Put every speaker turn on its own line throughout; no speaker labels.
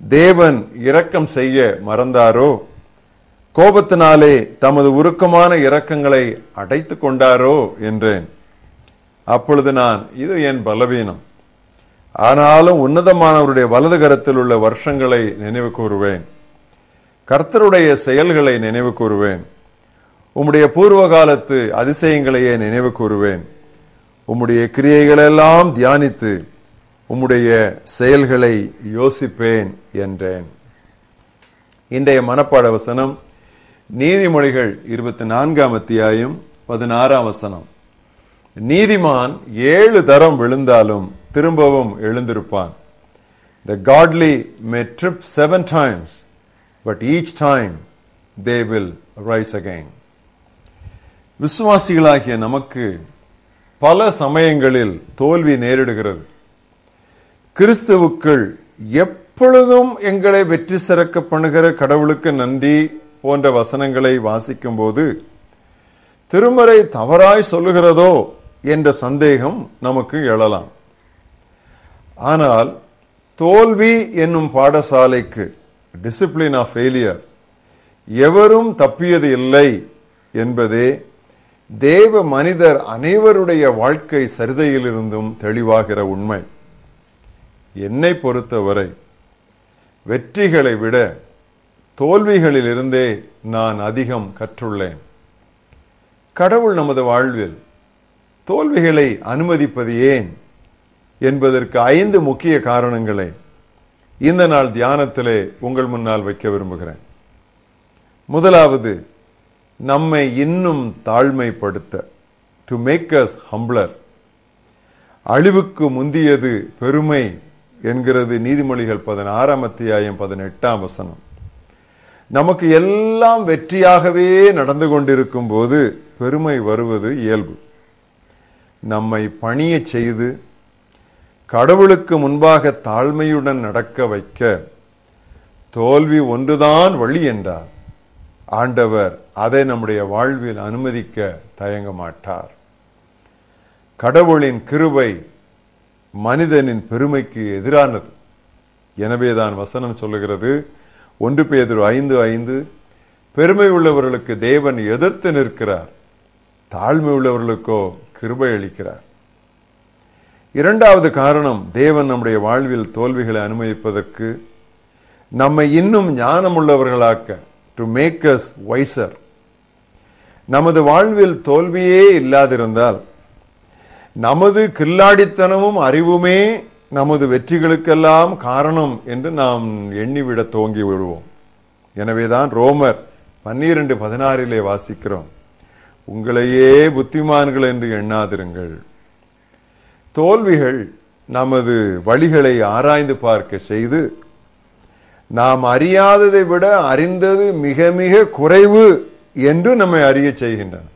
தேவன் இரக்கம் செய்ய மறந்தாரோ கோபத்தினாலே தமது உருக்கமான இரக்கங்களை அடைத்துக் கொண்டாரோ என்றேன் அப்பொழுது நான் இது என் பலவீனம் ஆனாலும் உன்னதமானவருடைய வலது கரத்தில் உள்ள வருஷங்களை நினைவு கூறுவேன் கர்த்தருடைய செயல்களை நினைவு கூறுவேன் உம்முடைய பூர்வ காலத்து அதிசயங்களையே நினைவு கூறுவேன் உம்முடைய கிரியைகளெல்லாம் தியானித்து உம்முடைய செயல்களை யோசிப்பேன் என்றேன் இன்றைய மனப்பாட வசனம் நீதிமொழிகள் இருபத்தி நான்காம் அத்தியாயம் பதினாறாம் வசனம் நீதிமான் ஏழு தரம் விழுந்தாலும் திரும்பவும் எழுந்திருப்பான் The godly may trip seven times, but each time they will rise again. விசுவாசிகளாகிய நமக்கு பல சமயங்களில் தோல்வி நேரிடுகிறது கிறிஸ்துவுக்குள் எப்பொழுதும் எங்களை வெற்றி சிறக்க பண்ணுகிற கடவுளுக்கு நன்றி போன்ற வசனங்களை வாசிக்கும் போது திருமறை தவறாய் சொல்லுகிறதோ என்ற சந்தேகம் நமக்கு எழலாம் ஆனால் தோல்வி என்னும் பாடசாலைக்கு டிசிப்ளின் ஆஃப் ஃபெயிலியர் எவரும் தப்பியது இல்லை என்பதே தேவ மனிதர் அனைவருடைய வாழ்க்கை சரிதையிலிருந்தும் தெளிவாகிற உண்மை என்னை பொறுத்தவரை வெற்றிகளை விட தோல்விகளிலிருந்தே நான் அதிகம் கற்றுள்ளேன் கடவுள் நமது வாழ்வில் தோல்விகளை அனுமதிப்பது ஏன் என்பதற்கு ஐந்து முக்கிய காரணங்களை இந்த நாள் தியானத்திலே உங்கள் முன்னால் வைக்க விரும்புகிறேன் முதலாவது நம்மை இன்னும் தாழ்மைப்படுத்த டு மேக் அஸ் ஹம்ப்ளர் அழிவுக்கு முந்தியது பெருமை என்கிறது நீதிமொழிகள் பதினாறாம் அத்தியாயம் பதினெட்டாம் வசனம் நமக்கு எல்லாம் வெற்றியாகவே நடந்து கொண்டிருக்கும் போது பெருமை வருவது இயல்பு நம்மை பணிய செய்து கடவுளுக்கு முன்பாக தாழ்மையுடன் நடக்க வைக்க தோல்வி ஒன்றுதான் வழி என்றார் ஆண்டவர் அதை நம்முடைய வாழ்வில் அனுமதிக்க தயங்க மாட்டார் கடவுளின் கிருபை மனிதனின் பெருமைக்கு எதிரானது எனவேதான் வசனம் சொல்லுகிறது ஒன்று பேதுரு ஐந்து ஐந்து பெருமை உள்ளவர்களுக்கு தேவன் எதிர்த்து நிற்கிறார் தாழ்மை உள்ளவர்களுக்கோ கிருபை அளிக்கிறார் இரண்டாவது காரணம் தேவன் நம்முடைய வாழ்வில் தோல்விகளை அனுமதிப்பதற்கு நம்மை இன்னும் ஞானம் உள்ளவர்களாக்க டு மேக் அஸ் வைசர் நமது வாழ்வில் தோல்வியே இல்லாதிருந்தால் நமது கில்லாடித்தனமும் அறிவுமே நமது வெற்றிகளுக்கெல்லாம் காரணம் என்று நாம் எண்ணிவிட துவங்கி விடுவோம் எனவேதான் ரோமர் பன்னிரண்டு பதினாறிலே வாசிக்கிறோம் உங்களையே புத்திமான்கள் என்று எண்ணாதிருங்கள் தோல்விகள் நமது வழிகளை ஆராய்ந்து பார்க்க செய்து நாம் அறியாததை விட அறிந்தது மிக மிக குறைவு என்று நம்மை அறிய செய்கின்றன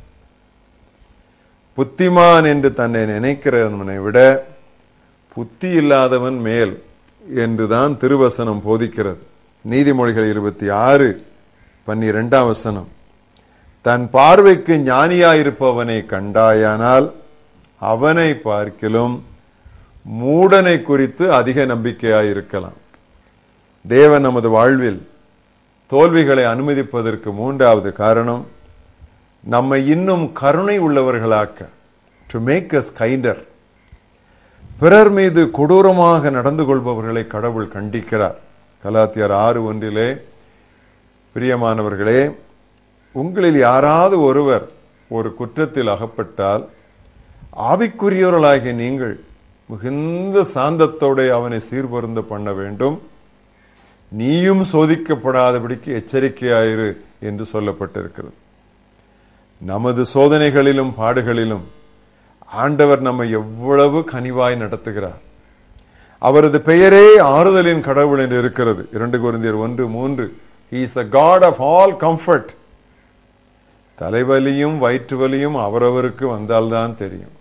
புத்திமான் என்று தன்னை நினைக்கிறவனை விட புத்தி இல்லாதவன் மேல் என்றுதான் திருவசனம் போதிக்கிறது நீதிமொழிகள் இருபத்தி ஆறு பன்னிரெண்டாம் வசனம் தன் பார்வைக்கு ஞானியாயிருப்பவனை கண்டாயானால் அவனை பார்க்கிலும் மூடனை குறித்து அதிக நம்பிக்கையாயிருக்கலாம் தேவன் நமது வாழ்வில் தோல்விகளை அனுமதிப்பதற்கு மூன்றாவது காரணம் நம்மை இன்னும் கருணை உள்ளவர்களாக்க டு மேக் அஸ் கைண்டர் பிறர் மீது கொடூரமாக நடந்து கொள்பவர்களை கடவுள் கண்டிக்கிறார் கலாத்தியர் ஆறு ஒன்றிலே பிரியமானவர்களே உங்களில் யாராவது ஒருவர் ஒரு குற்றத்தில் அகப்பட்டால் ஆவிக்குரியவர்களாகிய நீங்கள் மிகுந்த சாந்தத்தோட அவனை சீர்பொருந்த பண்ண வேண்டும் நீயும் சோதிக்கப்படாதபடிக்கு எச்சரிக்கையாயிரு என்று சொல்லப்பட்டிருக்கிறது நமது சோதனைகளிலும் பாடுகளிலும் ஆண்டவர் நம்மை எவ்வளவு கனிவாய் நடத்துகிறார் அவரது பெயரே ஆறுதலின் கடவுள் என்று இருக்கிறது இரண்டு குருந்தியர் ஒன்று மூன்று is a God of all comfort தலைவலியும் வயிற்று வலியும் அவரவருக்கு வந்தால்தான் தெரியும்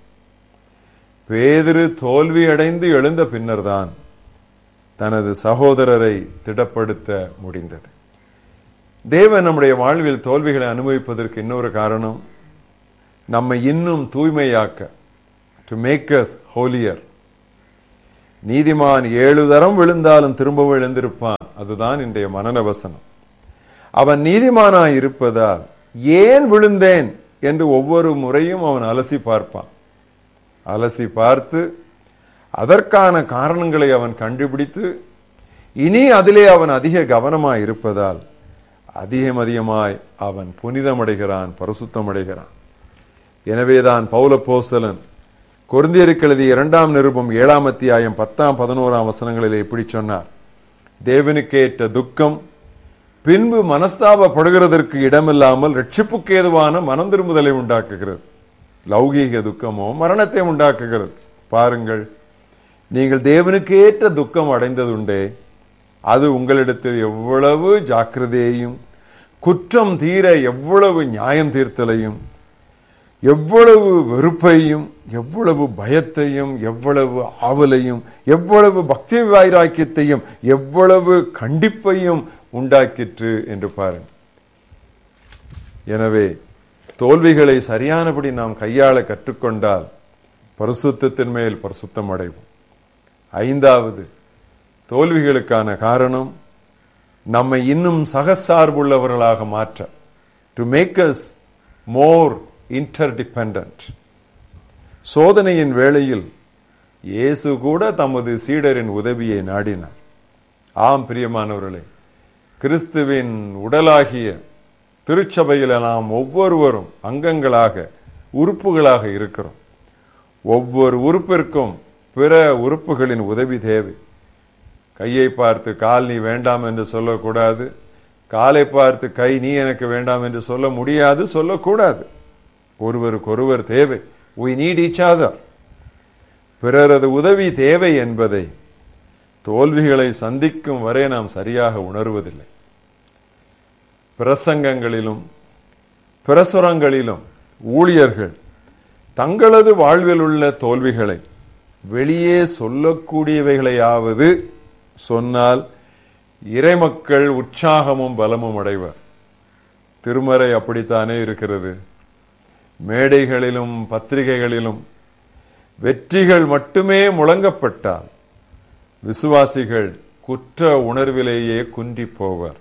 பேதிரு தோல்வி அடைந்து எழுந்த பின்னர்தான் தனது சகோதரரை திடப்படுத்த முடிந்தது தேவன் நம்முடைய வாழ்வில் தோல்விகளை அனுபவிப்பதற்கு இன்னொரு காரணம் நம்மை இன்னும் தூய்மையாக்க டு மேக் அஸ் ஹோலியர் நீதிமான் ஏழு தரம் விழுந்தாலும் திரும்பவும் எழுந்திருப்பான் அதுதான் இன்றைய மனன வசனம் அவன் நீதிமானாய் இருப்பதால் ஏன் விழுந்தேன் என்று ஒவ்வொரு முறையும் அவன் அலசி பார்ப்பான் அலசி பார்த்து அதற்கான காரணங்களை அவன் கண்டுபிடித்து இனி அதிலே அவன் அதிக கவனமாய் இருப்பதால் அதிகம் அதிகமாய் அவன் புனிதமடைகிறான் பரிசுத்தமடைகிறான் எனவேதான் பௌலப்போஸ்தலன் கொருந்தியருக்கு எழுதிய இரண்டாம் நிருபம் ஏழாம் அத்தியாயம் பத்தாம் பதினோராம் வசனங்களிலே இப்படி சொன்னார் தேவனுக்கேற்ற துக்கம் பின்பு மனஸ்தாபப்படுகிறதற்கு இடமில்லாமல் ரட்சிப்புக்கு ஏதுவான மனம் திரும்புதலை உண்டாக்குகிறது லௌகீக துக்கமோ மரணத்தை உண்டாக்குகிறது பாருங்கள் நீங்கள் தேவனுக்கு ஏற்ற துக்கம் அடைந்ததுண்டே அது உங்களிடத்தில் எவ்வளவு ஜாக்கிரதையையும் குற்றம் தீர எவ்வளவு நியாயம் தீர்த்தலையும் எவ்வளவு வெறுப்பையும் எவ்வளவு பயத்தையும் எவ்வளவு ஆவலையும் எவ்வளவு பக்தி வைராக்கியத்தையும் எவ்வளவு கண்டிப்பையும் உண்டாக்கிற்று என்று பாருங்கள் எனவே தோல்விகளை சரியானபடி நாம் கையாள கற்றுக்கொண்டால் பரிசுத்தத்தின் மேல் பரிசுத்தம் அடைவோம் ஐந்தாவது தோல்விகளுக்கான காரணம் நம்மை இன்னும் சகசார்புள்ளவர்களாக மாற்ற to make us more interdependent சோதனையின் வேளையில் இயேசு கூட தமது சீடரின் உதவியை நாடினார் ஆம் பிரியமானவர்களே கிறிஸ்துவின் உடலாகிய திருச்சபையில் நாம் ஒவ்வொருவரும் அங்கங்களாக உறுப்புகளாக இருக்கிறோம் ஒவ்வொரு உறுப்பிற்கும் பிற உறுப்புகளின் உதவி தேவை கையை பார்த்து கால் நீ வேண்டாம் என்று சொல்லக்கூடாது காலை பார்த்து கை நீ எனக்கு வேண்டாம் என்று சொல்ல முடியாது சொல்லக்கூடாது ஒருவருக்கொருவர் தேவை we need each other பிறரது உதவி தேவை என்பதை தோல்விகளை சந்திக்கும் வரை நாம் சரியாக உணர்வதில்லை பிரசங்கங்களிலும் பிரசுரங்களிலும் ஊழியர்கள் தங்களது வாழ்வில் உள்ள தோல்விகளை வெளியே சொல்லக்கூடியவைகளையாவது சொன்னால் இறைமக்கள் உற்சாகமும் பலமும் அடைவர் திருமறை அப்படித்தானே இருக்கிறது மேடைகளிலும் பத்திரிகைகளிலும் வெற்றிகள் மட்டுமே முழங்கப்பட்டால் விசுவாசிகள் குற்ற உணர்விலேயே குன்றி போவர்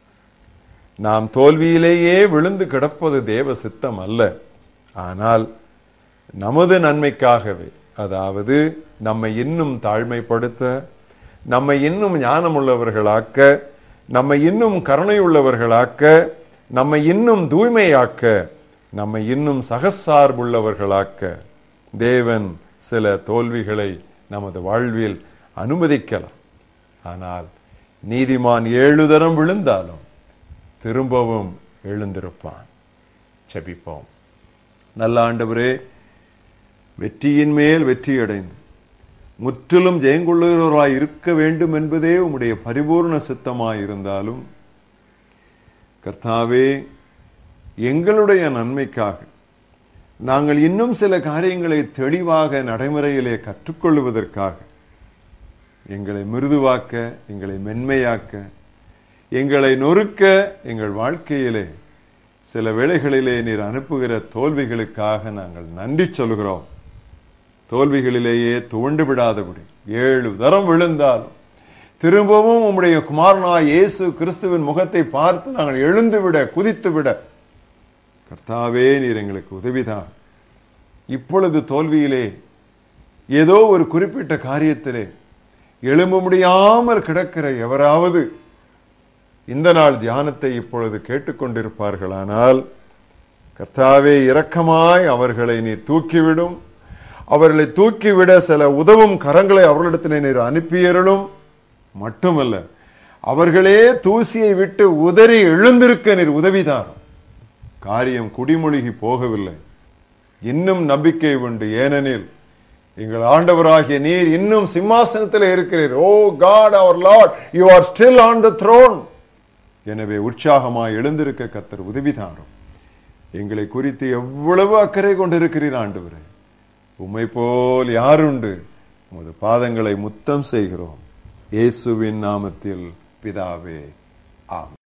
நாம் தோல்வியிலேயே விழுந்து கிடப்பது தேவ சித்தம் அல்ல ஆனால் நமது நன்மைக்காகவே அதாவது நம்மை இன்னும் தாழ்மைப்படுத்த நம்மை இன்னும் ஞானமுள்ளவர்களாக்க நம்மை இன்னும் கருணையுள்ளவர்களாக்க நம்மை இன்னும் தூய்மையாக்க நம்மை இன்னும் சகசார்புள்ளவர்களாக்க தேவன் சில தோல்விகளை நமது வாழ்வில் அனுமதிக்கலாம் ஆனால் நீதிமான் ஏழு தரம் விழுந்தாலும் திரும்பவும் எழுந்திருப்பான் செபிப்போம் நல்ல ஆண்டவரே வெற்றியின் மேல் வெற்றி அடைந்து முற்றிலும் ஜெயங்கொள்ளுகிறவராய் இருக்க வேண்டும் என்பதே உம்முடைய பரிபூர்ண சித்தமாய் இருந்தாலும் கர்த்தாவே எங்களுடைய நன்மைக்காக நாங்கள் இன்னும் சில காரியங்களை தெளிவாக நடைமுறையிலே கற்றுக்கொள்வதற்காக எங்களை மிருதுவாக்க எங்களை மென்மையாக்க எங்களை நொறுக்க எங்கள் வாழ்க்கையிலே சில வேளைகளிலே நீர் அனுப்புகிற தோல்விகளுக்காக நாங்கள் நன்றி சொல்கிறோம் தோல்விகளிலேயே துவண்டு விடாதபடி ஏழு தரம் விழுந்தாலும் திரும்பவும் உம்முடைய குமாரனாய் இயேசு கிறிஸ்துவின் முகத்தை பார்த்து நாங்கள் எழுந்து விட குதித்து விட கர்த்தாவே நீர் எங்களுக்கு உதவிதான் இப்பொழுது தோல்வியிலே ஏதோ ஒரு குறிப்பிட்ட காரியத்திலே எழும்ப முடியாமல் கிடக்கிற எவராவது இந்த நாள் தியானத்தை இப்பொழுது கேட்டுக்கொண்டிருப்பார்களானால் கர்த்தாவே இரக்கமாய் அவர்களை நீர் தூக்கிவிடும் அவர்களை தூக்கிவிட சில உதவும் கரங்களை அவர்களிடத்தில் நீர் அனுப்பியருளும் மட்டுமல்ல அவர்களே தூசியை விட்டு உதறி எழுந்திருக்க நீர் உதவிதாரும் காரியம் குடிமொழிகி போகவில்லை இன்னும் நம்பிக்கை உண்டு ஏனெனில் எங்கள் ஆண்டவராகிய நீர் இன்னும் சிம்மாசனத்தில் இருக்கிறீர் oh God our Lord you are still on the throne எனவே உற்சாகமாய் எழுந்திருக்க கத்தர் உதவிதாரும் எங்களை குறித்து எவ்வளவு அக்கறை கொண்டிருக்கிறீர் ஆண்டவரே உம்மை போல் யாருண்டு உமது பாதங்களை முத்தம் செய்கிறோம் இயேசுவின் நாமத்தில் பிதாவே ஆம்